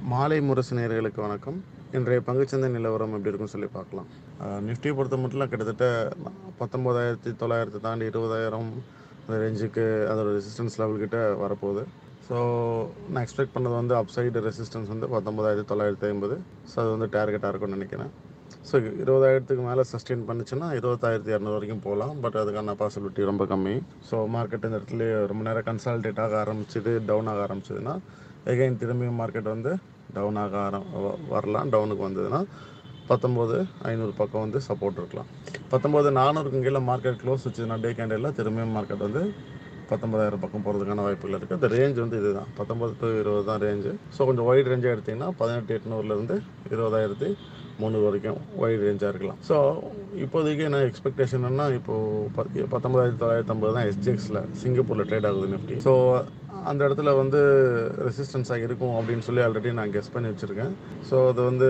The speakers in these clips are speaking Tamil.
மாலை முரசு நேயர்களுக்கு வணக்கம் இன்றைய பங்குச்சந்தை நிலவரம் எப்படி இருக்குன்னு சொல்லி பார்க்கலாம் நிஃப்டியை பொறுத்த மட்டும் கிட்டத்தட்ட பத்தொம்போதாயிரத்தி தொள்ளாயிரத்தி தாண்டி இருபதாயிரம் அந்த ரேஞ்சுக்கு அதோட ரெசிஸ்டன்ஸ் லெவல் கிட்ட வரப்போகுது ஸோ நான் எக்ஸ்பெக்ட் பண்ணது வந்து அப்சைடு ரெசிஸ்டன்ஸ் வந்து பத்தொம்போதாயிரத்தி தொள்ளாயிரத்தி ஐம்பது ஸோ அது வந்து டார்கெட்டாக இருக்கும்னு நினைக்கிறேன் ஸோ இருபதாயிரத்துக்கு மேலே சஸ்டெயின் பண்ணுச்சுன்னா இருபத்தாயிரத்தி இரநூறு வரைக்கும் போகலாம் பட் அதுக்கான பாசிபிலிட்டி ரொம்ப கம்மி ஸோ மார்க்கெட் இந்த இடத்துல ரொம்ப நேரம் கன்சால்டேட் ஆக ஆரம்பிச்சது டவுன் ஆக ஆரம்பிச்சதுன்னா எகைன் திரும்பியும் மார்க்கெட் வந்து டவுன் ஆக ஆரம் வ- வரலாம் டவுனுக்கு வந்ததுன்னா பத்தொம்போது ஐநூறு பக்கம் வந்து சப்போர்ட் இருக்கலாம் பத்தொம்போது நானூறுக்கு கீழே மார்க்கெட் க்ளோஸ் வச்சதுன்னா டே கேண்டில் திரும்பியும் மார்க்கெட் வந்து பத்தொன்பதாயிரம் பக்கம் போகிறதுக்கான வாய்ப்புகள் இருக்குது அந்த ரேஞ்ச் வந்து இதுதான் பத்தொம்பது டு இருபது தான் ரேஞ்சு ஸோ கொஞ்சம் ஒயிட் ரேஞ்சாக எடுத்திங்கன்னா பதினெட்டு எட்நூறுலேருந்து இருபதாயிரத்தி முந்நூறு வரைக்கும் ஒயிட் ரேஞ்சாக இருக்கலாம் ஸோ இப்போதைக்கு என்ன எக்ஸ்பெக்டேஷன் என்னன்னா இப்போது பத் பத்தொம்பதாயிரத்தி தொள்ளாயிரத்தி ஐம்பது தான் எஸ்ஜிஎக்ஸில் சிங்கப்பூரில் ட்ரேட் ஆகுது நிஃப்டி ஸோ அந்த இடத்துல வந்து ரெசிஸ்டன்ஸாக இருக்கும் அப்படின்னு சொல்லி ஆல்ரெடி நான் கெஸ் பண்ணி வச்சுருக்கேன் ஸோ அது வந்து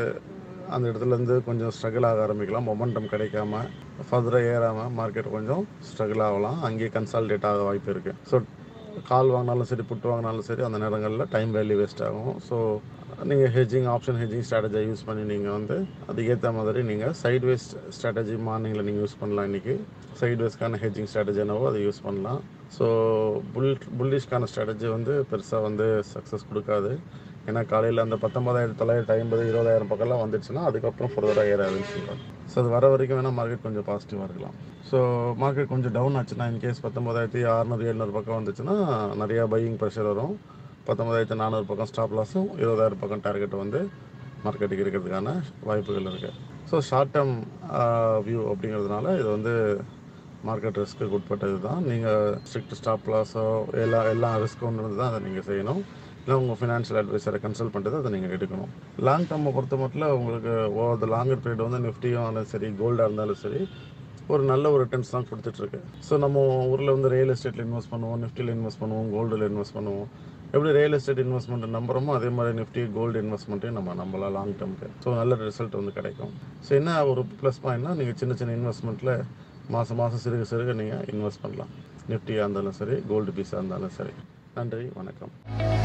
அந்த இடத்துலேருந்து கொஞ்சம் ஸ்ட்ரகிள் ஆக ஆரம்பிக்கலாம் மொமெண்டம் கிடைக்காம ஃபர்தராக ஏறாமல் மார்க்கெட் கொஞ்சம் ஸ்ட்ரகிள் ஆகலாம் அங்கேயே கன்சால்டேட் ஆக வாய்ப்பு இருக்குது ஸோ கால் வாங்கினாலும் சரி புட்டு வாங்கினாலும் சரி அந்த நேரங்களில் டைம் வேல்யூ வேஸ்ட் ஆகும் ஸோ நீங்கள் ஹெஜிங் ஆப்ஷன் ஹெஜிங் ஸ்ட்ராட்டஜியை யூஸ் பண்ணி நீங்கள் வந்து அதுக்கேற்ற மாதிரி நீங்கள் சைட் வேஸ் ஸ்ட்ராட்டஜி மார்னிங்கில் நீங்கள் யூஸ் பண்ணலாம் இன்றைக்கி சைட் வேஸ்க்கான ஹெஜிங் ஸ்ட்ராட்டஜி என்னவோ அதை யூஸ் பண்ணலாம் ஸோ புல் புல்லிஷ்க்கான ஸ்ட்ராட்டஜி வந்து பெருசாக வந்து சக்ஸஸ் கொடுக்காது ஏன்னா காலையில் அந்த பத்தொம்பதாயிரத்தி தொள்ளாயிரத்தி ஐம்பது இருபதாயிரம் பக்கம்லாம் வந்துச்சுன்னா அதுக்கப்புறம் ஃபர்தராக ஏறாதுன்னு சொல்கிறாங்க ஸோ அது வர வரைக்கும் வேணால் மார்க்கெட் கொஞ்சம் பாசிட்டிவாக இருக்கலாம் ஸோ மார்க்கெட் கொஞ்சம் டவுன் ஆச்சுன்னா இன்கேஸ் பத்தொம்பதாயிரத்தி அறநூறு எழுநூறு பக்கம் வந்துச்சுன்னா நிறையா பையிங் ப்ரெஷர் வரும் பத்தொம்பதாயிரத்தி நானூறு பக்கம் ஸ்டாப் லாஸும் இருபதாயிரம் பக்கம் டார்கெட் வந்து மார்க்கெட்டுக்கு இருக்கிறதுக்கான வாய்ப்புகள் இருக்குது ஸோ ஷார்ட் டேர்ம் வியூ அப்படிங்கிறதுனால இது வந்து மார்க்கெட் ரிஸ்க்கு உட்பட்டது தான் நீங்கள் ஸ்ட்ரிக்ட் ஸ்டாப் லாஸோ எல்லா எல்லா ரிஸ்க் ஒன்று தான் அதை நீங்கள் செய்யணும் இல்லை உங்கள் ஃபினான்ஷியல் அட்வைசரை கன்சல்ட் பண்ணிட்டு அதை நீங்கள் எடுக்கணும் லாங் டேர்மை பொறுத்த மட்டும் உங்களுக்கு ஓவர் த லாங்கர் பீரியட் வந்து நிஃப்டியும் இருந்தாலும் சரி கோல்டாக இருந்தாலும் சரி ஒரு நல்ல ஒரு ரிட்டர்ன்ஸ் தான் கொடுத்துட்ருக்கு ஸோ நம்ம ஊரில் வந்து ரியல் எஸ்டேட்டில் இன்வெஸ்ட் பண்ணுவோம் நிஃப்டியில் இன்வெஸ்ட் பண்ணுவோம் கோல்டில் இன்வெஸ்ட் பண்ணுவோம் எப்படி ரியல் எஸ்டேட் இன்வெஸ்ட்மெண்ட் நம்புறோமோ அதே மாதிரி நிஃப்டி கோல்டு இன்வெஸ்ட்மெண்ட்டையும் நம்ம நம்பலாம் லாங் டேர்முக்கு ஸோ நல்ல ரிசல்ட் வந்து கிடைக்கும் ஸோ என்ன ஒரு ப்ளஸ் பாயிண்ட்னா நீங்கள் சின்ன சின்ன இன்வெஸ்ட்மெண்ட்டில் மாதம் மாதம் சிறுக சிறுக நீங்கள் இன்வெஸ்ட் பண்ணலாம் நிஃப்டியாக இருந்தாலும் சரி கோல்டு பீஸாக இருந்தாலும் சரி நன்றி வணக்கம்